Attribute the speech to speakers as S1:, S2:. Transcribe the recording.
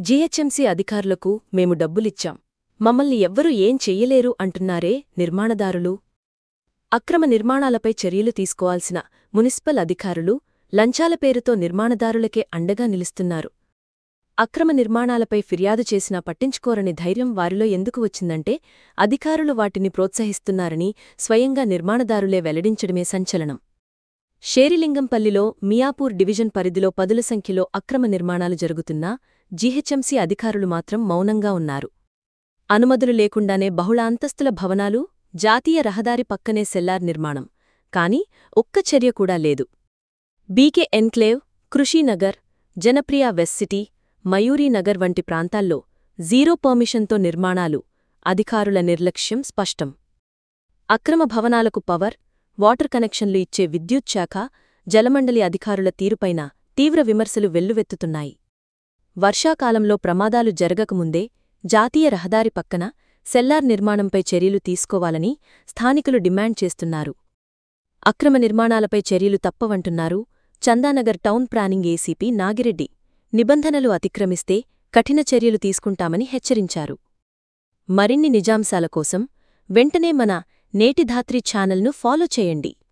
S1: GHMC అధికారులకు మేము డబ్బులిచ్చాం మమ్మల్ని ఎవ్వరూ ఏం చెయ్యలేరు అంటున్నారే నిర్మాణదారులు అక్రమ నిర్మాణాలపై చర్యలు తీసుకోవాల్సిన మున్సిపల్ అధికారులు లంచాల పేరుతో నిర్మాణదారులకే అండగా నిలుస్తున్నారు అక్రమ నిర్మాణాలపై ఫిర్యాదు చేసినా పట్టించుకోరని ధైర్యం వారిలో ఎందుకు వచ్చిందంటే అధికారులు వాటిని ప్రోత్సహిస్తున్నారని స్వయంగా నిర్మాణదారులే వెల్లడించడమే సంచలనం షేరిలింగంపల్లిలో మియాపూర్ డివిజన్ పరిధిలో పదుల సంఖ్యలో అక్రమ నిర్మాణాలు జరుగుతున్నా జీహెచ్ఎంసీ అధికారులు మాత్రం మౌనంగా ఉన్నారు అనుమతులు లేకుండానే బహుళ అంతస్తుల భవనాలు జాతీయ రహదారి పక్కనే సెల్లార్ నిర్మాణం కాని ఒక్క చర్య కూడా లేదు BK enclave Krishinagar Janapriya west city Mayurinagar వంటి ప్రాంతాల్లో జీరో పర్మిషన్తో నిర్మాణాలు అధికారుల నిర్లక్ష్యం స్పష్టం అక్రమ భవనాలకు పవర్ వాటర్ కనెక్షన్లు ఇచ్చే విద్యుత్ శాఖ జలమండలి అధికారుల తీరుపైన తీవ్ర విమర్శలు వెల్లువెత్తుతున్నాయి వర్షాకాలంలో ప్రమాదాలు జరగకముందే జాతీయ రహదారి పక్కన సెల్లార్ నిర్మాణంపై చర్యలు తీసుకోవాలని స్థానికులు డిమాండ్ చేస్తున్నారు అక్రమ నిర్మాణాలపై చర్యలు తప్పవంటున్నారు Chandanagar town planning ACP Nagireddy నిబంధనలు అతిక్రమిస్తే కఠిన చర్యలు తీసుకుంటామని హెచ్చరించారు మరిన్ని నిజాంశాల కోసం వెంటనే మన నేటిధాత్రి ఛానల్ను ఫాలో చేయండి